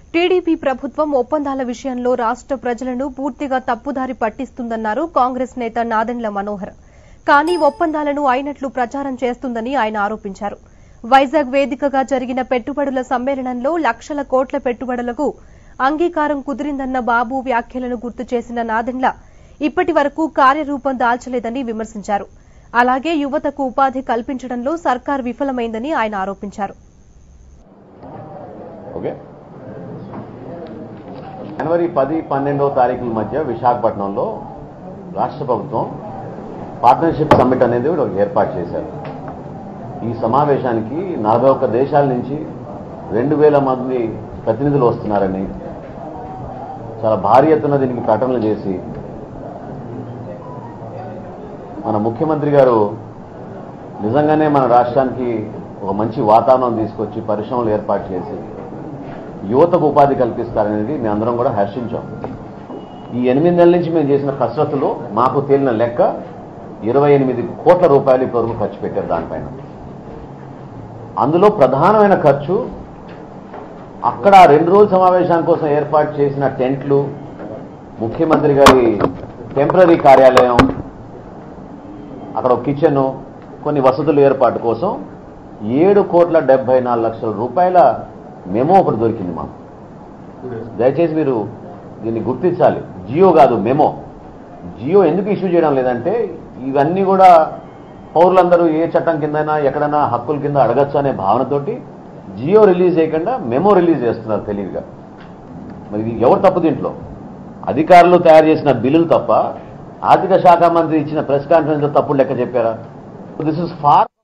TDP ప్రభుత్వం ఒప్పందాల విషయంలో రాష్ట్ర ప్రజలను పూర్తిగా తప్పుదారి పట్టిస్తుందన్నారు కాంగ్రెస్ నేత నాదెండ్ల మనోహర్ కానీ ఒప్పందాలను అయినట్లు ప్రచారం చేస్తుందని ఆయన ఆరోపించారు వైజాగ్ వేదికగా జరిగిన పెట్టుబడుల సమ్మేళనంలో లక్షల కోట్ల పెట్టుబడులకు అంగీకారం కుదిరిందన్న బాబు వ్యాఖ్యలను గుర్తు చేసిన నాదెండ్ల ఇప్పటి వరకు కార్యరూపం దాల్చలేదని విమర్శించారు అలాగే యువతకు ఉపాధి కల్పించడంలో సర్కార్ విఫలమైందని ఆయన ఆరోపించారు ఓకే జనవరి పది పన్నెండవ తారీఖుల మధ్య విశాఖపట్నంలో రాష్ట్ర ప్రభుత్వం పార్ట్నర్షిప్ సమ్మిట్ అనేది కూడా ఒకటి ఏర్పాటు చేశారు ఈ సమావేశానికి నలభై ఒక్క దేశాల నుంచి రెండు వేల మంది ప్రతినిధులు వస్తున్నారని చాలా భారీ ఎత్తున దీనికి ప్రకటనలు చేసి మన ముఖ్యమంత్రి గారు నిజంగానే మన రాష్ట్రానికి ఒక మంచి వాతావరణం తీసుకొచ్చి పరిశ్రమలు ఏర్పాటు చేసి యువతకు ఉపాధి కల్పిస్తారనేది మేము అందరం కూడా హర్షించాం ఈ ఎనిమిది నెలల నుంచి మేము చేసిన కసరత్తులో మాకు తేలిన లెక్క ఇరవై ఎనిమిది కోట్ల రూపాయలు ఇప్పటివరకు ఖర్చు పెట్టారు దానిపైన అందులో ప్రధానమైన ఖర్చు అక్కడ ఆ రెండు రోజుల సమావేశం కోసం ఏర్పాటు చేసిన టెంట్లు ముఖ్యమంత్రి గారి టెంపరీ కార్యాలయం అక్కడ ఒక కిచెన్ కొన్ని వసతుల ఏర్పాటు కోసం ఏడు కోట్ల డెబ్బై నాలుగు లక్షల రూపాయల మెమో ఒకటి దొరికింది మాకు దయచేసి మీరు దీన్ని గుర్తించాలి జియో కాదు మెమో జియో ఎందుకు ఇష్యూ చేయడం లేదంటే ఇవన్నీ కూడా పౌరులందరూ ఏ చట్టం కిందైనా ఎక్కడైనా హక్కుల కింద అడగచ్చు అనే భావనతోటి జియో రిలీజ్ చేయకుండా మెమో రిలీజ్ చేస్తున్నారు తెలివిగా మరి ఇది ఎవరు తప్పు దీంట్లో అధికారులు తయారు చేసిన బిల్లులు తప్ప ఆర్థిక శాఖ మంత్రి ఇచ్చిన ప్రెస్ కాన్ఫరెన్స్ లో తప్పుడు లెక్క చెప్పారా దిస్ ఇస్ ఫార్